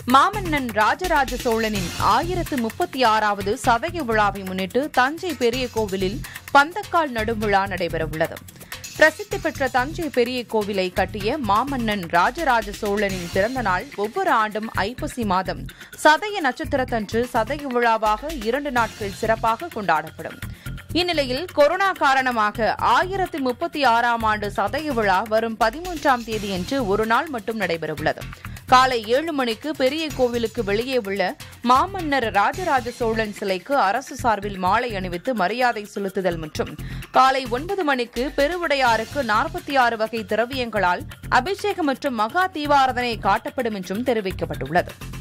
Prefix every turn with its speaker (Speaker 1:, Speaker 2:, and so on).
Speaker 1: மாமன்னன் ராஜராஜ சோழனின் ஆயிரத்து முப்பத்தி ஆறாவது சதய விழாவை முன்னிட்டு தஞ்சை பெரிய கோவிலில் பந்தக்கால் நடும் விழா நடைபெறவுள்ளது பிரசித்தி பெற்ற தஞ்சை பெரிய கோவிலை கட்டிய மாமன்னன் ராஜராஜ சோழனின் பிறந்த நாள் ஒவ்வொரு ஆண்டும் ஐப்பசி மாதம் சதய நட்சத்திரத்தன்று சதய விழாவாக இரண்டு நாட்கள் சிறப்பாக கொண்டாடப்படும் இந்நிலையில் கொரோனா காரணமாக ஆயிரத்து முப்பத்தி ஆறாம் ஆண்டு சதய விழா வரும் பதிமூன்றாம் தேதியன்று ஒரு நாள் மட்டும் நடைபெறவுள்ளது காலை ஏழு மணிக்கு பெரிய கோவிலுக்கு வெளியே உள்ள மாமன்னர் ராஜராஜ சோழன் சிலைக்கு அரசு சார்பில் மாலை அணிவித்து மரியாதை செலுத்துதல் மற்றும் காலை ஒன்பது மணிக்கு பெருவுடையாருக்கு நாற்பத்தி ஆறு வகை திரவியங்களால் அபிஷேகம் மற்றும் மகா தீபாரதனை காட்டப்படும் என்றும் தெரிவிக்கப்பட்டுள்ளது